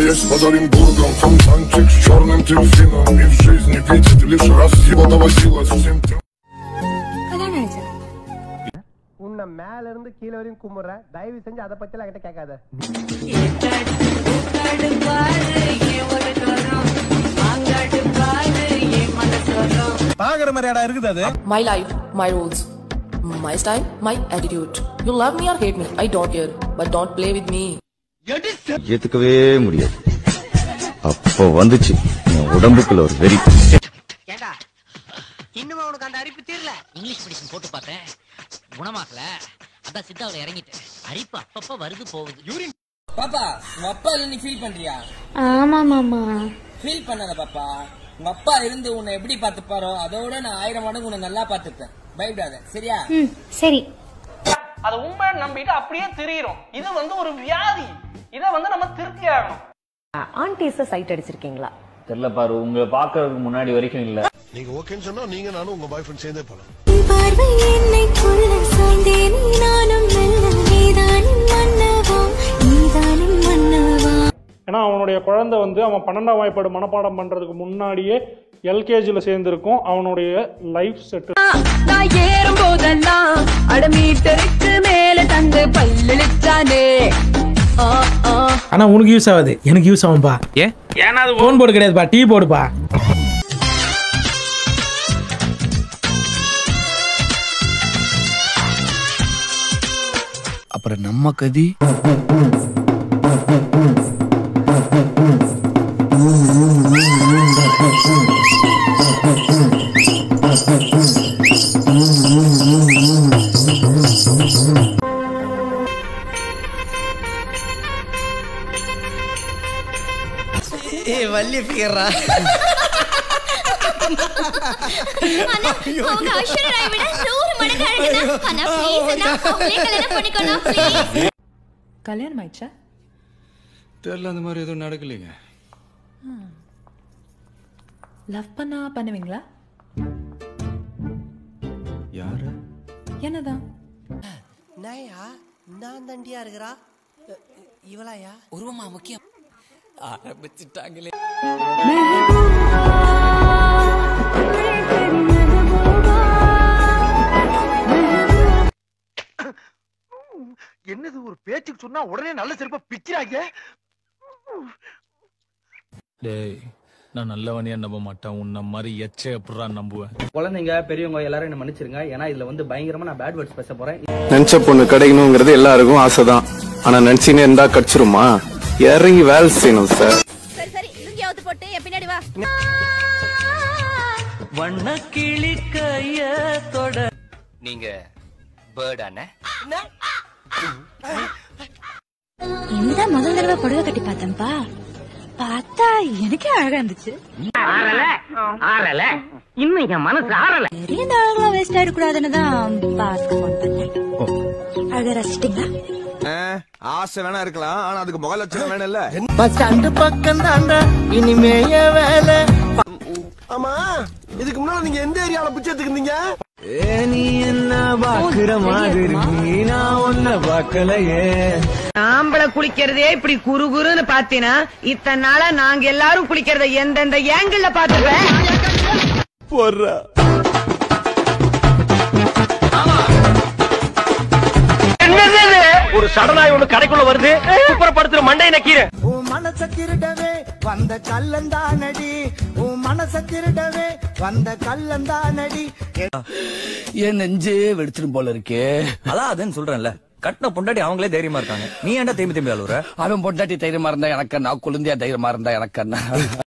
есть под Оренбургом Фонтанчик с черным дельфином И в жизни видит лишь раз его доводилось всем тем கல்யாணம் ஆயிடுச்சு உன்னை மேல இருந்து கீழ வரையும் கும்பிடுறேன் தயவு செஞ்சு அதை பத்தி எல்லாம் கிட்ட கேட்காத பாக்குற மாதிரியாடா இருக்குது அது My life, my rules. My style, my attitude. You love me or hate me, I don't care. But don't play with me. ஏத்துக்கவே முடியாது அப்போ வந்துச்சு என் உடம்புக்குள்ள ஒரு வெறி ஏண்டா இன்னுமா உனக்கு அந்த அரிப்பு தீரல இங்கிலீஷ் மெடிசன் போட்டு பார்த்தேன் குணமாகல அதான் சித்தாவில் இறங்கிட்டேன் அரிப்பு அப்பப்ப வருது போகுது பாப்பா உங்க அப்பா இல்ல நீ ஃபீல் பண்றியா ஆமா மாமா ஃபீல் பண்ணாத பாப்பா உங்க அப்பா இருந்து உன்னை எப்படி பாத்துப்பாரோ அதோட நான் ஆயிரம் மடங்கு உன்னை நல்லா பாத்துப்பேன் பயப்படாத சரியா ம் சரி அதை உண்மை நம்பிட்டு அப்படியே திரியிறோம் இது வந்து ஒரு வியாதி இதை வந்து நம்ம திருத்தி ஆகணும் ஆன்டிஸ சைட் அடிச்சிருக்கீங்களா தெரியல பாரு உங்களை பாக்குறதுக்கு முன்னாடி வரைக்கும் இல்ல நீங்க ஓகேன்னு சொன்னா நீங்க நானும் உங்க பாய் ஃப்ரெண்ட் சேர்ந்தே போலாம் பார்வை என்னை கொள்ள சாய்ந்தேன் நானும் மெல்ல நீதானின் மன்னவா நீதானின் மன்னவா ஏன்னா அவனுடைய குழந்தை வந்து அவன் பன்னெண்டாம் வாய்ப்பாடு மனப்பாடம் பண்றதுக்கு முன்னாடியே எல்கேஜியில் சேர்ந்திருக்கும் அவனுடைய லைஃப் செட் நான் ஏறும் போதெல்லாம் அட மீட்டருக்கு மேல தந்து பல்லிச்சானே ஆனா உனக்கு யூஸ் ஆகாது எனக்கு யூஸ் ஆகும்பா ஏன் ஏன்னா அது போன் போர்டு கிடையாதுப்பா டீ போர்டுப்பா அப்புறம் நம்ம கதி ஏய் வள்ளி ஃபிகர்ரா அவங்க ஐஸ்வர்யா ராய் விட நூறு மடங்கு அழகுதான் ஆனா ப்ளீஸ் நான் அவங்களே கல்யாணம் பண்ணிக்கணும் ப்ளீஸ் கல்யாணம் ஆயிடுச்சா தெரியல அந்த மாதிரி எதுவும் நடக்கலைங்க லவ் பண்ணா பண்ணுவீங்களா யாரு என்னதான் நாயா நான் தண்டியா இருக்கிறா இவளாயா உருவமா முக்கியம் ஆரம்பிச்சுட்டாங்களே என்னது ஒரு பேச்சுக்கு சொன்னா உடனே நல்ல செருப்பா பிச்சிராங்க டேய் நான் நல்லவனையா நம்ப மாட்டேன் உன்ன மாதிரி எச்ச எப்படா நம்புவேன் குழந்தைங்க பெரியவங்க எல்லாரும் என்ன மன்னிச்சிருங்க ஏன்னா இதுல வந்து பயங்கரமா நான் பேட் வேர்ட்ஸ் பேச போறேன் நினைச்ச பொண்ணு கிடைக்கணுங்கிறது எல்லாருக்கும் ஆசைதான் ஆனா நினைச்சினே இருந்தா கடிச்சிருமா இறங்கி வேலை செய்யணும் சார் சரி சரி லுங்கியாவது போட்டு என் பின்னாடி வா வண்ண கிளி கைய தொட நீங்க பேர்டானே இந்த முதல் தடவை புடவை கட்டி பார்த்தேன்ப்பா பார்த்தா எனக்கே அழகா இருந்துச்சு ஆறல ஆறல இன்னும் என் மனசு ஆறல நிறைய இந்த அழகா வேஸ்ட் ஆயிடக்கூடாதுன்னு தான் பாஸ்க்கு ஃபோன் பண்ணேன் அழகா ரசிச்சிட்டீங்களா ஆசை வேணா இருக்கலாம் ஆனா அதுக்கு முக லட்சணம் வேணும் இல்ல பஸ் ஸ்டாண்டு பக்கம் தாண்டா இனிமேய வேலை ஆமா இதுக்கு முன்னால நீங்க எந்த ஏரியால பிச்சை எடுத்துக்கிட்டீங்க நீ என்ன பாக்குற மாதிரி நான் ஒன்ன பாக்கலையே ஆம்பளை குளிக்கிறதே இப்படி குறு குருன்னு பாத்தீனா இத்தனை நாளா நாங்க எல்லாரும் குளிக்கிறத எந்தெந்த ஏங்கிள் பாத்துப்பேன் போடுறா ஒரு சடனாய் ஒண்ணு கடைக்குள்ள வருது குப்புறப்படுத்துற மண்டை நக்கீரை உன் மனச திருடவே வந்த கல்லந்தானடி உன் மனச திருடவே வந்த கல்லந்தானடி என் நெஞ்சே வெடிச்சிடும் போல இருக்கே அதான் அதுன்னு சொல்றேன்ல கட்டின பொண்டாட்டி அவங்களே தைரியமா இருக்காங்க நீ ஏன்டா தேம்பி தேம்பி அழுவுற அவன் பொண்டாட்டி தைரியமா இருந்தா எனக்கு நான் குழந்தையா தைரியமா இருந்தா எனக்கு என்ன